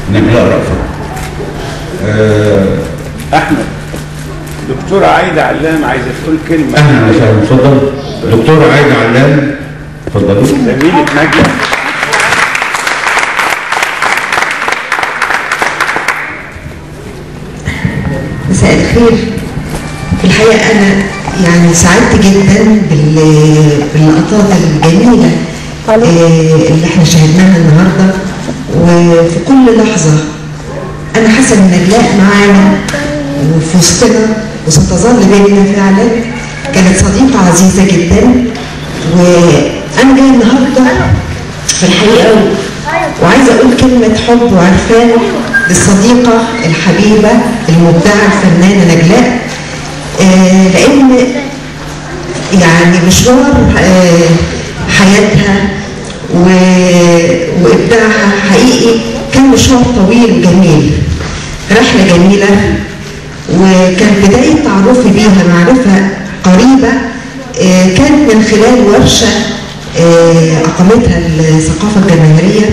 نجلاء رأفت آه، احمد دكتوره عايده علام عايزه تقول كلمه اهلا وسهلا اتفضل دكتوره عايده علام اتفضلوا زميله نجله مساء الخير في الحقيقة أنا يعني سعدت جدا بال- باللقطات الجميلة آه، اللي احنا شاهدناها النهاردة وفي كل لحظة أنا حاسة إن نجلاء معانا وفي وسطنا وستظل بيننا فعلا كانت صديقة عزيزة جدا وأنا جاية النهاردة في الحقيقة وعايزة أقول كلمة حب وعرفان للصديقة الحبيبة المبدعة الفنانة نجلاء آه، لأن يعني مشوار آه، حياتها و- وإبداعها حقيقي كان مشوار طويل وجميل رحلة جميلة وكان بداية تعرفي بيها معرفة قريبة آه، كانت من خلال ورشة آه، أقامتها الثقافة الجماهيرية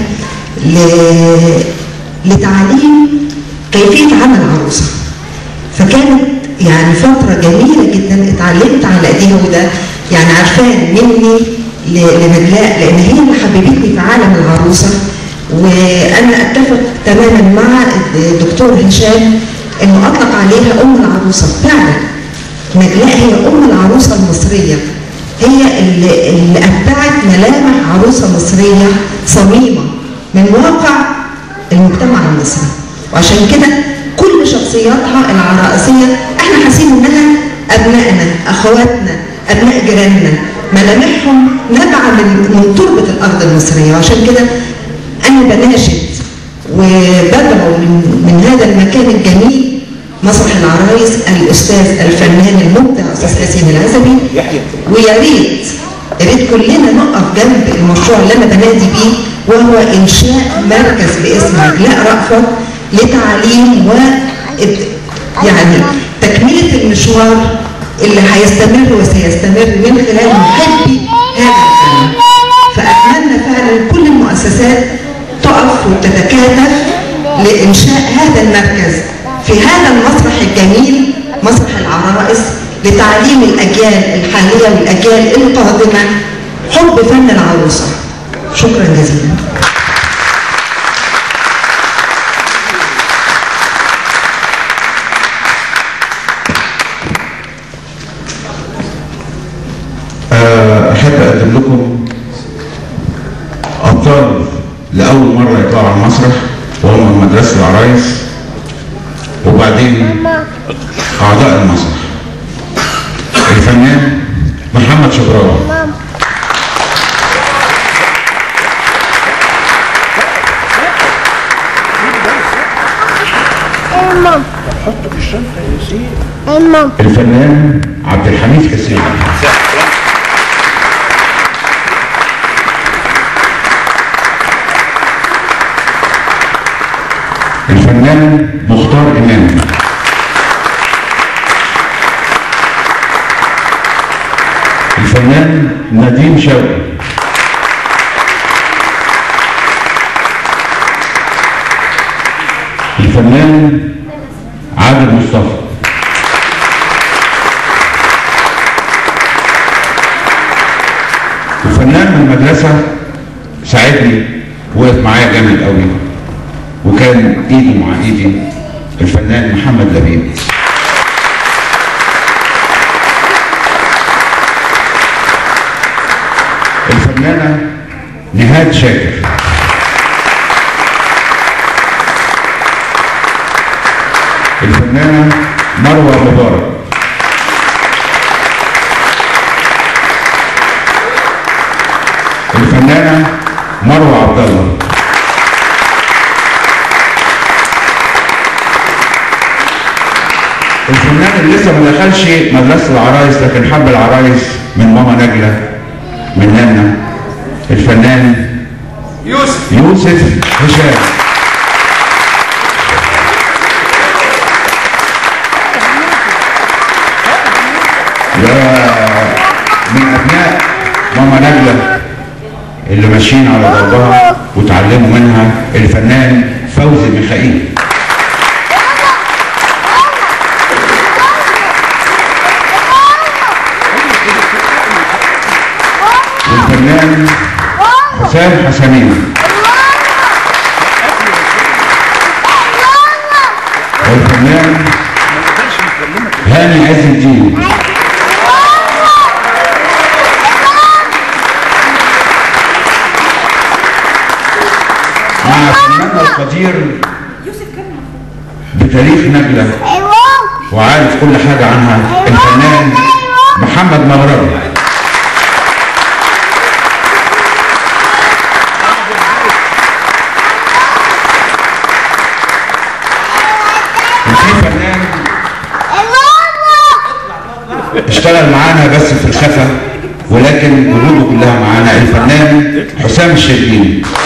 ل- لتعليم كيفية عمل عروسة فكانت يعني فترة جميلة جدا اتعلمت على ايديها وده يعني عارفاه مني ل- لنجلاء لان هي اللي حببتني في عالم العروسة وانا اتفق تماما مع الدكتور هشام انه اطلق عليها ام العروسة فعلا نجلاء هي ام العروسة المصرية هي اللي, اللي ابدعت ملامح عروسة مصرية صميمة من واقع المجتمع المصري وعشان كده كل شخصياتها العرائسية احنا حاسين انها ابنائنا اخواتنا ابناء جيراننا ملامحهم نابعة من من تربة الارض المصرية وعشان كده انا بناشد وبدعو من, من هذا المكان الجميل مسرح العرايس الاستاذ الفنان المبدع استاذ ياسين العزبي ويا ريت يا ريت كلنا نقف جنب المشروع اللي انا بنادي بيه وهو انشاء مركز باسم نجلاء رأفت لتعليم و يعني تكمله المشوار اللي هيستمر وسيستمر من خلال محبي هذا الفن فاتمنى فعلا كل المؤسسات تقف وتتكاتف لانشاء هذا المركز في هذا المسرح الجميل مسرح العرائس لتعليم الاجيال الحاليه والاجيال القادمه حب فن العروسه شكرا جزيلا آه، احب اقدم لكم ابطال لاول مره يطلعوا على المسرح وهم من مدرسه العرايس وبعدين اعضاء المسرح الفنان محمد شبراوي مام مام الفنان عبد الحميد حسين الفنان مختار امام الفنان نديم شوقي الفنان عادل مصطفى وفنان من المدرسة ساعدني وقف معايا جامد قوي وكان ايده مع ايدي الفنان محمد لبيب الفنانة نهاد شاكر الفنانة مروة مبارك الفنانة مروة عبد الله الفنان اللي لسه ما دخلش مدرسة العرايس لكن حب العرايس من ماما نجلة من نانا الفنان يوسف يوسف هشام ومن ابناء ماما نجلة اللي ماشيين على ضربها وتعلموا منها الفنان فوزي ميخائيل والفنان حسام حسنين والفنان هاني عز الدين مع فناننا القدير بتاريخ نجلة وعارف كل حاجة عنها الفنان محمد مغربي وفي فنان اشتغل معانا بس في الخفا ولكن وجوده كلها معانا الفنان حسام الشربيني